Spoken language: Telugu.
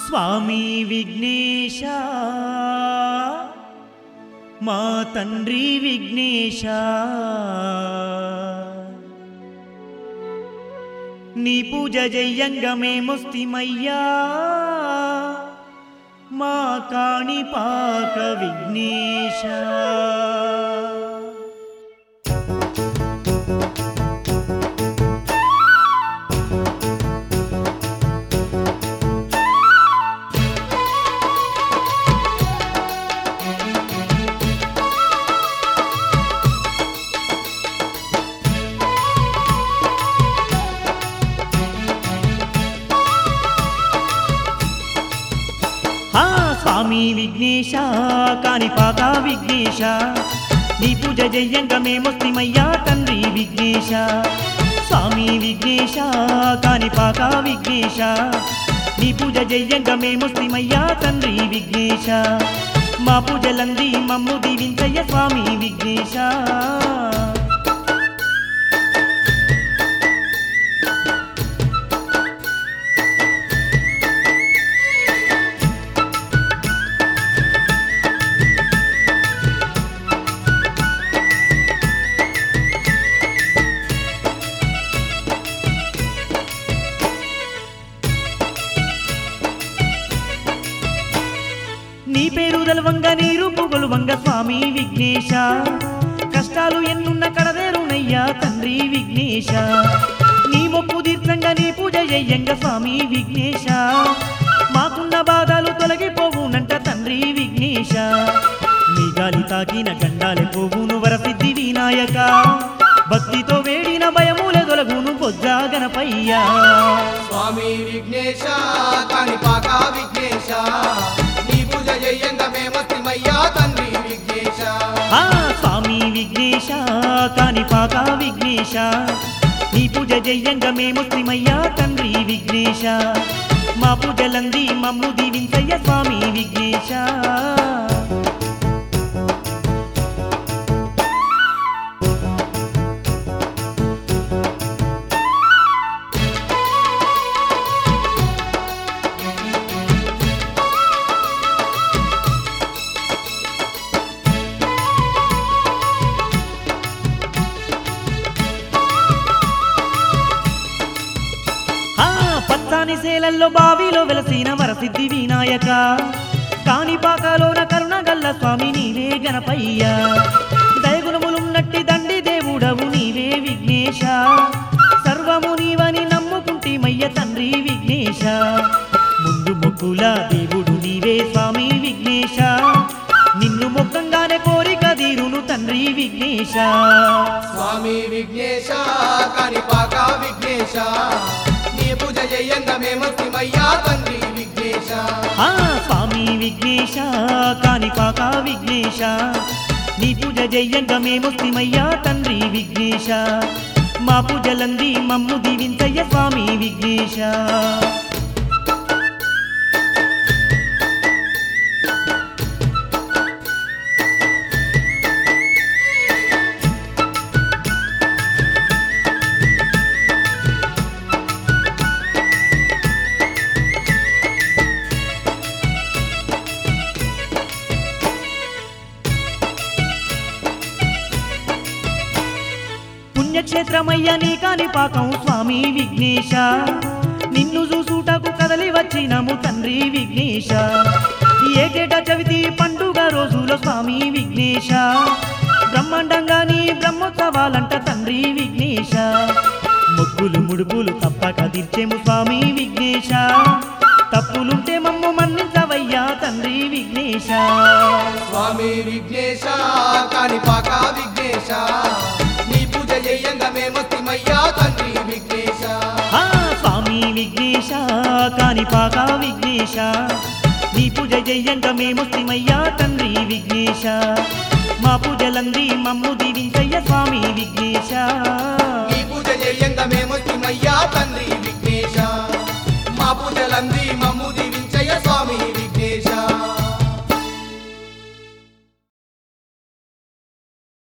స్వామి విఘ్నేశ మా తండ్రి విఘ్నేశ నీ పూజ జయ్యంగా మేమొస్తిమయ్యా మా కాణిపాక విఘ్నేశ హా స్వామి విఘ్నేశ కాణిపాక విఘ్నేశ నీ పూజ జయ్యంగా మేమొస్తిమయ్యా తండ్రి విఘ్నేశ స్వామి విఘ్నేశ కాణిపాక విఘ్నేశ నీ పూజ జయ్యంగా మేమొస్తిమయ్యా తండ్రి విఘ్నేశ మా పూజలంది మమ్ము దీవించయ్య స్వామి విఘ్నేశ నీ పేరు దలవంగ నీ రూపు గొలువంగ స్వామి విఘ్నేశ కష్టాలు ఎన్నున్న కడదేరునయ్యా తండ్రి విఘ్నేశ నీ మొక్కు తీర్థంగా నీ పూజ చెయ్యంగ స్వామి విఘ్నేశ మాకున్న బాధలు తొలగిపోవునంట తండ్రి విఘ్నేశ నీ గాలి తాకిన గండాలే పోవును వరసిద్ధి వినాయక భక్తితో వేడిన భయములే తొలగును బొజ్జా గణపయ్యా స్వామి విఘ్నేశ కాణిపాక విఘ్నేశ నీ పూజ చేయంగా మేమస్తిమయ్యా తండ్రి విఘ్నేశ ఆ స్వామి విఘ్నేశ కాణిపాక విఘ్నేశ నీ పూజ జయ్యంగా మేము శ్రీమయ్యా తండ్రి విఘ్నేశ మా పూజలంది మమ్ము దీవించయ్య స్వామి విఘ్నేశ ఆ పచ్చాని సేలల్లో బావిలో వెలసిన వరసిద్ధి వినాయక కాణిపాకలోన కరుణగల్ల స్వామి నీవే గణపయ్య దయగుణములున్నట్టి దండి దేవుడవు నీవే విఘ్నేశ సర్వము నీవని నమ్ముకుంటి మయ్య తండ్రి విఘ్నేశ ముందు మొక్కుల దేవుడు నీవే స్వామి విఘ్నేశ నిన్ను మొక్కంగానే కోరిక తీరును తండ్రి విఘ్నేశ స్వామి విఘ్నేశ కాణిపాక విఘ్నేశ నీ పూజ చేయంగా మేమస్తిమయ్యా తండ్రి విఘ్నేశ ఆ స్వామి విఘ్నేశ కాణిపాక విఘ్నేశ నీ పూజ జయ్యంగా మేమొస్తిమయ్యా తండ్రి విఘ్నేశ మా పూజలంది మమ్ము దీవించయ్య స్వామి విఘ్నేశ పుణ్యక్షేత్రమయ్య నీ కాణిపాకం స్వామి విఘ్నేశ నిన్ను చూసుటకు కదలి వచ్చినము తండ్రి విఘ్నేశ ఏటేట చవితి పండుగ రోజుల స్వామి విఘ్నేశ బ్రహ్మాండంగా నీ బ్రహ్మోత్సవాలంట తండ్రి విఘ్నేశ మొక్కులు ముడుపులు తప్పక తీర్చేము స్వామి విఘ్నేశ తప్పులుంటే మమ్ము మన్నించవయ్యా తండ్రి విఘ్నేశ స్వామి విఘ్నేశ కాణిపాక విఘ్నేశ నీ పూజ చేయంగా మేమస్తిమయ్యా తండ్రి విఘ్నేశ ఆ స్వామి విఘ్నేశ కాణిపాక విఘ్నేశ నీ పూజ జయ్యంగా మేము శ్రీమయ్యా తండ్రి విఘ్నేశ మా పూజలంది మమ్ము దీవించయ్య స్వామి విఘ్నేశ నీ పూజ చేయంగా మేమస్తిమయ్యా తండ్రి విఘ్నేశ